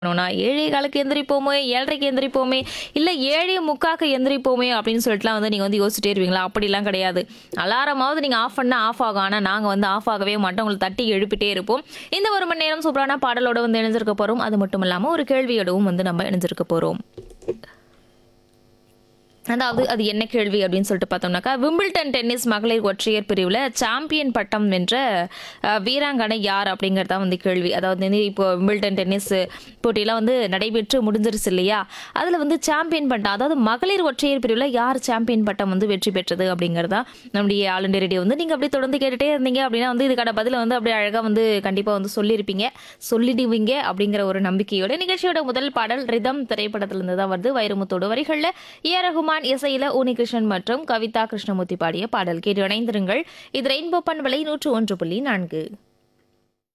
பண்ணணும்னா ஏழே காலுக்கு எந்திரிப்போமே ஏழரைக்கு எந்திரிப்போமே இல்லை ஏழே முக்காக்கு எந்திரிப்போமே அப்படின்னு சொல்லிட்டுலாம் வந்து நீங்கள் வந்து யோசிச்சுட்டே இருவீங்களா அப்படிலாம் கிடையாது அலாரமாவது நீங்கள் ஆஃப் பண்ணால் ஆஃப் ஆகும் ஆனால் நாங்கள் வந்து ஆஃப் ஆகவே மாட்டோம் உங்களை தட்டி எழுப்பிட்டே இருப்போம் இந்த ஒரு மணி நேரம் சூப்பரான பாடலோட வந்து இணைஞ்சிருக்க போகிறோம் அது மட்டும் இல்லாமல் ஒரு கேள்வியோடவும் வந்து நம்ம இணைஞ்சிருக்க போகிறோம் அதாவது அது என்ன கேள்வி அப்படின்னு சொல்லிட்டு பார்த்தோம்னாக்கா விம்பிள்டன் டென்னிஸ் மகளிர் ஒற்றையர் பிரிவில் சாம்பியன் பட்டம் வென்ற அஹ், வீராங்கனை யார் அப்படிங்கிறது தான் வந்து கேள்வி அதாவது வந்து இப்போ விம்பிள்டன் டென்னிஸ் போட்டியெல்லாம் வந்து நடைபெற்று முடிஞ்சிருச்சு இல்லையா அதில் வந்து சாம்பியன் பட்டம் அதாவது மகளிர் ஒற்றையர் பிரிவில் யார் சாம்பியன் பட்டம் வந்து வெற்றி பெற்றது அப்படிங்கிறது தான் நம்முடைய ஆல் இண்டியா ரேடியோ வந்து நீங்கள் அப்படியே தொடர்ந்து கேட்டுட்டே இருந்தீங்க அப்படின்னா வந்து இதுக்கான பதிலை வந்து அப்படியே அழகாக வந்து கண்டிப்பாக வந்து சொல்லியிருப்பீங்க சொல்லிடுவீங்க அப்படிங்கிற ஒரு நம்பிக்கையோட நிகழ்ச்சியோட முதல் பாடல் ரிதம் திரைப்படத்திலிருந்து தான் வருது வைரமுத்தோடு வரிகளில் ஏ ரகுமான் இசையில உனிகிருஷ்ணன் மற்றும் கவிதா கிருஷ்ணமூர்த்தி பாடிய பாடல் கேட்டு இணைந்திருங்கள் இது ரெயின்போ பண்பலை நூற்று ஒன்று புள்ளி நான்கு